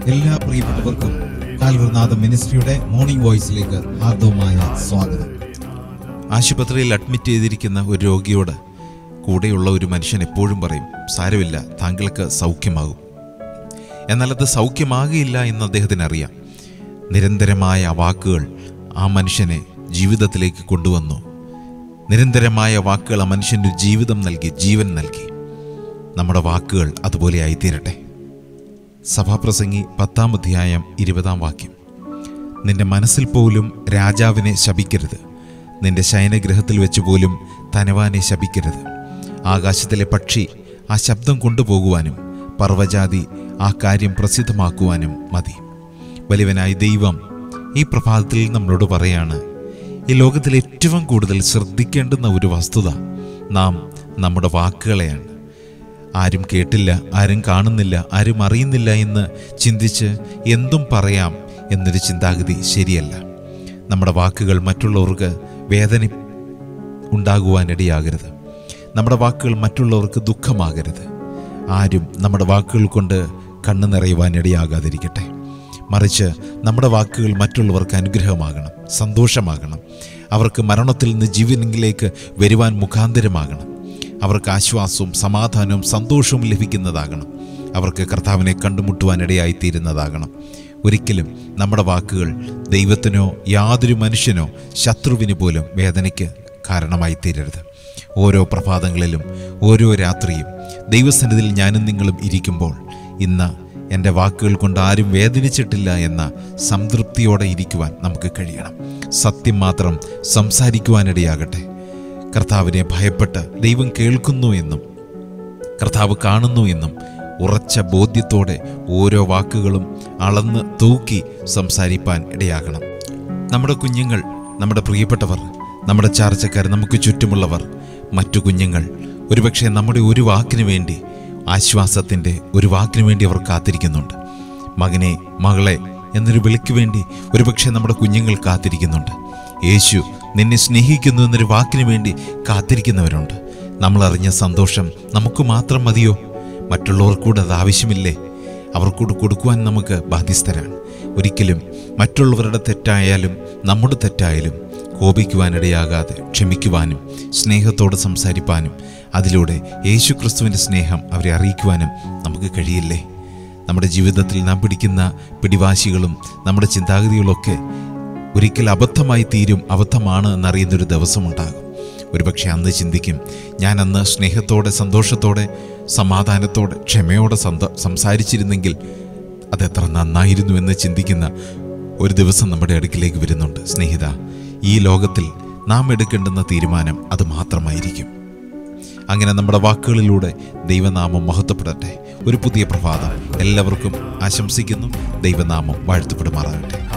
എല്ലാ പ്രിയപ്പെട്ടവർക്കും കാൽവർനാഥ മിനിസ്ട്രിയുടെ മോർണിംഗ് വോയിസിലേക്ക് ഹാർദവമായ സ്വാഗതം ആശുപത്രിയിൽ അഡ്മിറ്റ് ചെയ്തിരിക്കുന്ന ഒരു രോഗിയോട് കൂടെയുള്ള ഒരു മനുഷ്യൻ എപ്പോഴും പറയും സാരമില്ല താങ്കൾക്ക് സൗഖ്യമാകും എന്നാൽ അത് സൗഖ്യമാകില്ല എന്ന് അദ്ദേഹത്തിന് അറിയാം നിരന്തരമായ ആ വാക്കുകൾ ആ മനുഷ്യനെ ജീവിതത്തിലേക്ക് കൊണ്ടുവന്നു നിരന്തരമായ വാക്കുകൾ ആ മനുഷ്യൻ്റെ ജീവിതം നൽകി ജീവൻ നൽകി നമ്മുടെ വാക്കുകൾ അതുപോലെ ആയിത്തീരട്ടെ സഭാപ്രസംഗി പത്താം അധ്യായം ഇരുപതാം വാക്യം നിന്റെ മനസ്സിൽ പോലും രാജാവിനെ ശപിക്കരുത് നിന്റെ ശയനഗ്രഹത്തിൽ വെച്ച് പോലും ധനവാനെ ശപിക്കരുത് ആകാശത്തിലെ പക്ഷി ആ ശബ്ദം കൊണ്ടുപോകുവാനും പർവ്വജാതി ആ കാര്യം പ്രസിദ്ധമാക്കുവാനും മതി വലിയവനായ ദൈവം ഈ പ്രഭാതത്തിൽ നമ്മളോട് പറയാണ് ഈ ലോകത്തിൽ ഏറ്റവും കൂടുതൽ ശ്രദ്ധിക്കേണ്ടുന്ന ഒരു വസ്തുത നാം നമ്മുടെ വാക്കുകളെയാണ് ആരും കേട്ടില്ല ആരും കാണുന്നില്ല ആരും അറിയുന്നില്ല എന്ന് ചിന്തിച്ച് എന്തും പറയാം എന്നൊരു ചിന്താഗതി ശരിയല്ല നമ്മുടെ വാക്കുകൾ മറ്റുള്ളവർക്ക് വേദന ഉണ്ടാകുവാനിടയാകരുത് നമ്മുടെ വാക്കുകൾ മറ്റുള്ളവർക്ക് ദുഃഖമാകരുത് ആരും നമ്മുടെ വാക്കുകൾ കൊണ്ട് കണ്ണു നിറയുവാനിടയാകാതിരിക്കട്ടെ മറിച്ച് നമ്മുടെ വാക്കുകൾ മറ്റുള്ളവർക്ക് അനുഗ്രഹമാകണം സന്തോഷമാകണം അവർക്ക് മരണത്തിൽ നിന്ന് ജീവനിലേക്ക് വരുവാൻ മുഖാന്തരമാകണം അവർക്ക് ആശ്വാസവും സമാധാനവും സന്തോഷവും ലഭിക്കുന്നതാകണം അവർക്ക് കർത്താവിനെ കണ്ടുമുട്ടുവാനിടയായിത്തീരുന്നതാകണം ഒരിക്കലും നമ്മുടെ വാക്കുകൾ ദൈവത്തിനോ യാതൊരു മനുഷ്യനോ ശത്രുവിന് പോലും വേദനയ്ക്ക് കാരണമായി തീരരുത് ഓരോ പ്രഭാതങ്ങളിലും ഓരോ രാത്രിയും ദൈവസന്നിധിയിൽ ഞാനും നിങ്ങളും ഇരിക്കുമ്പോൾ ഇന്ന് എൻ്റെ വാക്കുകൾ കൊണ്ട് ആരും വേദനിച്ചിട്ടില്ല എന്ന സംതൃപ്തിയോടെ ഇരിക്കുവാൻ നമുക്ക് കഴിയണം സത്യം മാത്രം സംസാരിക്കുവാനിടയാകട്ടെ കർത്താവിനെ ഭയപ്പെട്ട് ദൈവം കേൾക്കുന്നു എന്നും കർത്താവ് കാണുന്നു എന്നും ഉറച്ച ബോധ്യത്തോടെ ഓരോ വാക്കുകളും അളന്ന് തൂക്കി സംസാരിപ്പാൻ ഇടയാകണം നമ്മുടെ കുഞ്ഞുങ്ങൾ നമ്മുടെ പ്രിയപ്പെട്ടവർ നമ്മുടെ ചാർച്ചക്കാർ നമുക്ക് ചുറ്റുമുള്ളവർ മറ്റു കുഞ്ഞുങ്ങൾ ഒരുപക്ഷെ നമ്മുടെ ഒരു വാക്കിന് വേണ്ടി ആശ്വാസത്തിൻ്റെ ഒരു വാക്കിന് വേണ്ടി അവർ കാത്തിരിക്കുന്നുണ്ട് മകനെ മകളെ എന്നൊരു വിളിക്ക് വേണ്ടി ഒരുപക്ഷെ നമ്മുടെ കുഞ്ഞുങ്ങൾ കാത്തിരിക്കുന്നുണ്ട് യേശു നിന്നെ സ്നേഹിക്കുന്നു എന്നൊരു വാക്കിന് വേണ്ടി കാത്തിരിക്കുന്നവരുണ്ട് നമ്മൾ അറിഞ്ഞ സന്തോഷം നമുക്ക് മാത്രം മതിയോ മറ്റുള്ളവർക്കൂടെ അത് ആവശ്യമില്ലേ അവർക്കൂടെ കൊടുക്കുവാൻ നമുക്ക് ബാധ്യസ്ഥരാണ് ഒരിക്കലും മറ്റുള്ളവരുടെ തെറ്റായാലും നമ്മുടെ തെറ്റായാലും കോപിക്കുവാനിടയാകാതെ ക്ഷമിക്കുവാനും സ്നേഹത്തോട് സംസാരിപ്പാനും അതിലൂടെ യേശു ക്രിസ്തുവിൻ്റെ സ്നേഹം അവരെ അറിയിക്കുവാനും നമുക്ക് കഴിയില്ലേ നമ്മുടെ ജീവിതത്തിൽ നാം പിടിക്കുന്ന പിടിവാശികളും നമ്മുടെ ചിന്താഗതികളൊക്കെ ഒരിക്കൽ അബദ്ധമായി തീരും അബദ്ധമാണ് എന്നറിയുന്നൊരു ദിവസമുണ്ടാകും ഒരുപക്ഷെ അന്ന് ചിന്തിക്കും ഞാൻ അന്ന് സ്നേഹത്തോടെ സന്തോഷത്തോടെ സമാധാനത്തോടെ ക്ഷമയോടെ സന്ത സംസാരിച്ചിരുന്നെങ്കിൽ അതെത്ര നന്നായിരുന്നു എന്ന് ചിന്തിക്കുന്ന ഒരു ദിവസം നമ്മുടെ അടുക്കിലേക്ക് വരുന്നുണ്ട് സ്നേഹിത ഈ ലോകത്തിൽ നാം എടുക്കേണ്ടുന്ന തീരുമാനം അത് മാത്രമായിരിക്കും അങ്ങനെ നമ്മുടെ വാക്കുകളിലൂടെ ദൈവനാമം മഹത്വപ്പെടട്ടെ ഒരു പുതിയ പ്രഭാതം എല്ലാവർക്കും ആശംസിക്കുന്നു ദൈവനാമം വാഴ്ത്തപ്പെടുമാറാകട്ടെ